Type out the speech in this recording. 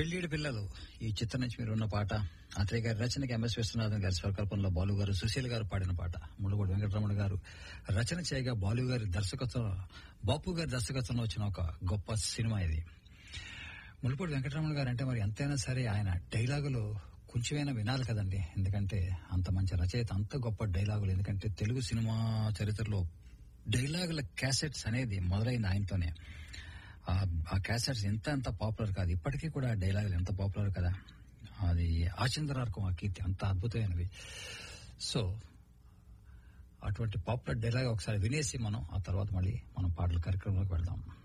పెళ్లిడి పిల్లలు ఈ చిత్రం నుంచి మీరు ఉన్న పాట అతయ్య గారి రచనకి ఎంఎస్ విశ్వనాథన్ గారి స్వరకల్పనలో బాలు గారు సుశీల్ గారు పాడిన పాట ముళ్ళగొండ వెంకటరమణ గారు రచన చేయగా బాలు గారి దర్శకత్వం బాపు గారి దర్శకత్వంలో వచ్చిన ఒక గొప్ప సినిమా ఇది ముళ్ళపూడి వెంకటరమణ గారు అంటే మరి ఎంతైనా సరే ఆయన డైలాగులు కొంచెమైనా వినాలి కదండి ఎందుకంటే అంత మంచి రచయిత అంత గొప్ప డైలాగులు ఎందుకంటే తెలుగు సినిమా చరిత్రలో డైలాగుల క్యాసెట్స్ అనేది మొదలైంది ఆయనతోనే ఆ- ఆ క్యాసెట్స్ ఎంత ఎంత పాపులర్ కాదు ఇప్పటికీ కూడా ఆ డైలాగులు ఎంత పాపులర్ కదా అది ఆచంద్రార్కం ఆ కీర్తి అంత అద్భుతమైనవి సో అటువంటి పాపులర్ డైలాగ్ ఒకసారి వినేసి మనం ఆ తర్వాత మళ్ళీ మనం పాటల కార్యక్రమంలోకి వెళ్దాం